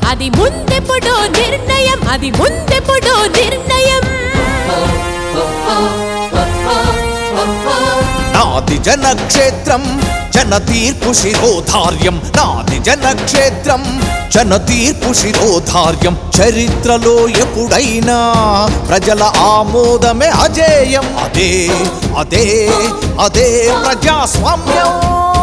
అది ముందెప్పుడో నిర్ణయం అది ముందెప్పుడో నిర్ణయం నాది జనక్షేత్రం జన తీర్పు శిరోధార్యం నాది జనక్షేత్రం జన తీర్పు శిరోధార్యం చరిత్రలో ఎప్పుడైనా ప్రజల ఆమోదమే అజేయం అదే అదే అదే ప్రజాస్వామ్యం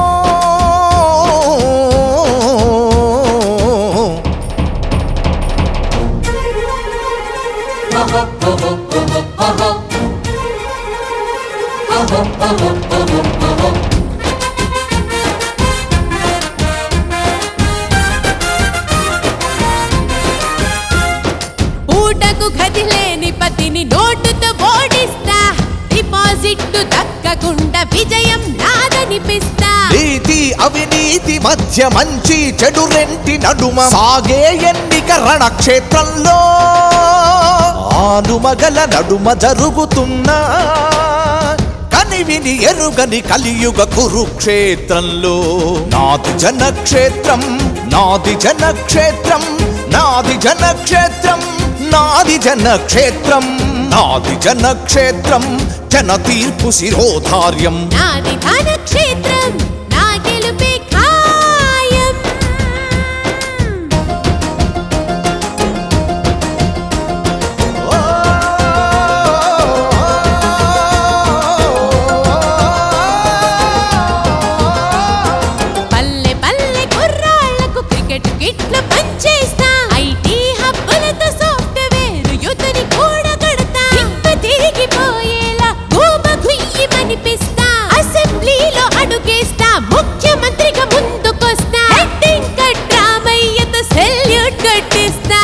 పూటకు గది లేని పతిని నోటుతో ఓడిస్తా డిపాజిట్ దక్కకుండా విజయం నాదనిపిస్తా నీతి అవినీతి మధ్య మంచి చెడు రెంటి నడుమ సాగే ఎన్నిక రణక్షేత్రంలో ఆలుమగల నడుమ జరుగుతున్న కనివిని ఎరుగని కలియుగ కురుక్షేత్రంలో నాది జనక్షేత్రం నాది జనక్షేత్రం నాది జనక్షేత్రం నాది జనక్షేత్రం నాది జనక్షేత్రం జన తీర్పు శిరోధార్యం నాది ధన క్షేత్రం నా గెలుపే ఖాయం పల్లె పల్లె కుర్రాళ్లకు క్రికెట్ కిట్లు పంచేస్తా ఐటీ హబ్బులతో సాఫ్ట్వేర్ యుద్ధని కూడా కడతా తిప్ప తిరిగిపోయేలా గూబ గుయ్యమనిపిస్తా అసెంబ్లీలో అడుగేస్తా ముఖ్యమంత్రిగా ముందుకొస్తా హెడ్డింగ్ కట్ రామయ్యతో సెల్యూట్ కట్టిస్తా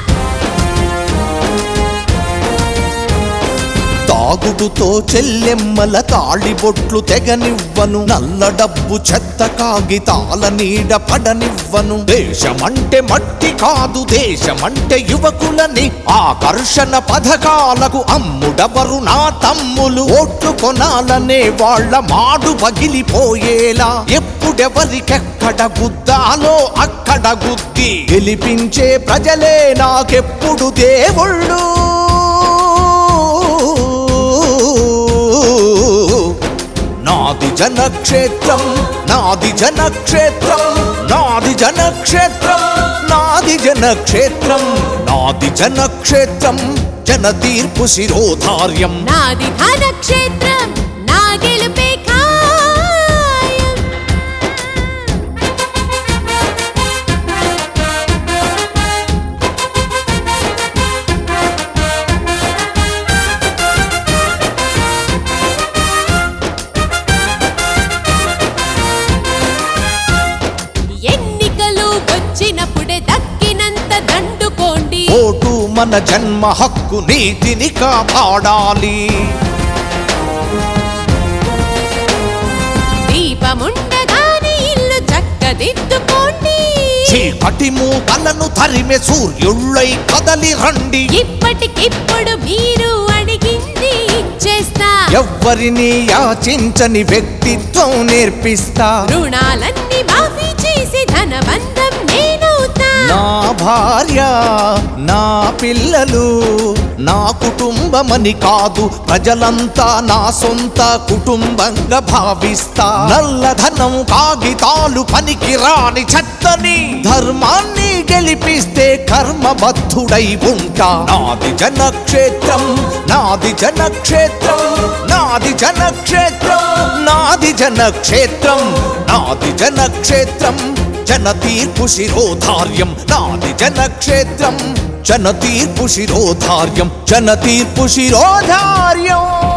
తాగుడుతో చెల్లెమ్మల తాళిబొట్లు తెగనివ్వను నల్ల డబ్బు చెత్త కాగితాల నీడ పడనివ్వను దేశమంటే మట్టి కాదు దేశమంటే యువకులని ఆకర్షణ పథకాలకు అమ్ముడవరు నా తమ్ములు ఓట్లు కొనాలనే వాళ్ళ మాడు పగిలిపోయేలా ఎప్పుడెవరికెక్కడ గుద్దాలో అక్కడ గుద్ది గెలిపించే ప్రజలే నాకెప్పుడు దేవుళ్ళు నాది జనక్షేత్రం నాది జనక్షేత్రం నాది జనక్షేత్రం నాది జనక్షేత్రం నాది జనక్షేత్రం జన తీర్పు శిరోధార్యం నాది ధన క్షేత్రం నా గెలుపే ఖాయం ఎన్నికలు వచ్చినప్పుడే దక్కినంత దండుకోండి ఓటు మన జన్మ హక్కు నీతిని కాపాడాలి దీపముండగానే ఇల్లు చక్కదిద్దుకోండి చీకటి మూతలను తరిమే సూర్యుళ్ళై కదలి రండి ఇప్పటికిప్పుడు మీరు అడిగింది ఇచ్చేస్తా ఎవ్వరిని యాచించని వ్యక్తిత్వం నేర్పిస్తా రుణాలన్నీ మాఫీ చేసి ధనబంధం నేనవుతా నా భార్య నా పిల్లలు నా కుటుంబమని కాదు ప్రజలంతా నా సొంత కుటుంబంగా భావిస్తా నల్లధనం కాగితాలు పనికిరాని చెత్తని ధర్మాన్ని గెలిపిస్తే కర్మబద్ధుడై ఉంటా నాది జనక్షేత్రం నాది జనక్షేత్రం నాది జనక్షేత్రం నాది జనక్షేత్రం నాది జనక్షేత్రం జన తీర్పు శిరోధార్యం నాది జనక్షేత్రం జన తీర్పు శిరోధార్యం జన తీర్పు శిరోధార్యం